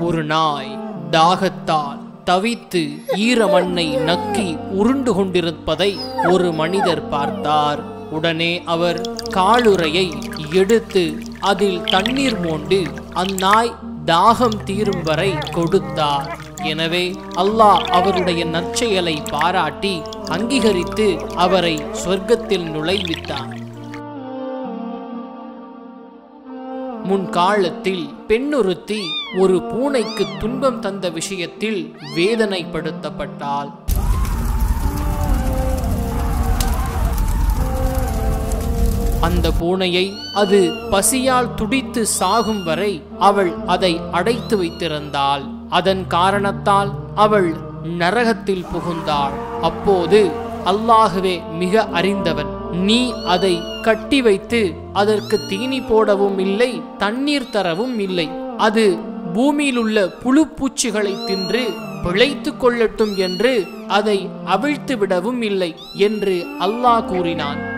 ஒரு நாய் தாகத்தால் தவித்து ஈரமண்ணை நக்கி உருண்டு கொண்டிருப்பதை ஒரு மனிதர் பார்த்தார் உடனே அவர் காலுறையை எடுத்து அதில் தண்ணீர் மோண்டு அந்நாய் தாகம் தீரும் வரை கொடுத்தார் எனவே அல்லாஹ் அவருடைய நற்செயலை பாராட்டி அங்கீகரித்து அவரை சொர்க்கத்தில் நுழைவித்தார் முன்காலத்தில் பெண்ணொருத்தி ஒரு பூனைக்கு துன்பம் தந்த விஷயத்தில் வேதனைப்படுத்தப்பட்டாள் அந்த பூனையை அது பசியால் துடித்து சாகும் வரை அவள் அதை அடைத்து வைத்திருந்தாள் அதன் காரணத்தால் அவள் நரகத்தில் புகுந்தாள் அப்போது அல்லாஹுவே மிக அறிந்தவன் நீ அதை கட்டி வைத்து அதற்கு தீனி போடவும் இல்லை தண்ணீர் தரவும் இல்லை அது பூமியில் உள்ள புழு பூச்சிகளை தின்று பிழைத்து கொள்ளட்டும் என்று அதை அவிழ்த்து விடவும் இல்லை என்று அல்லாஹ் கூறினான்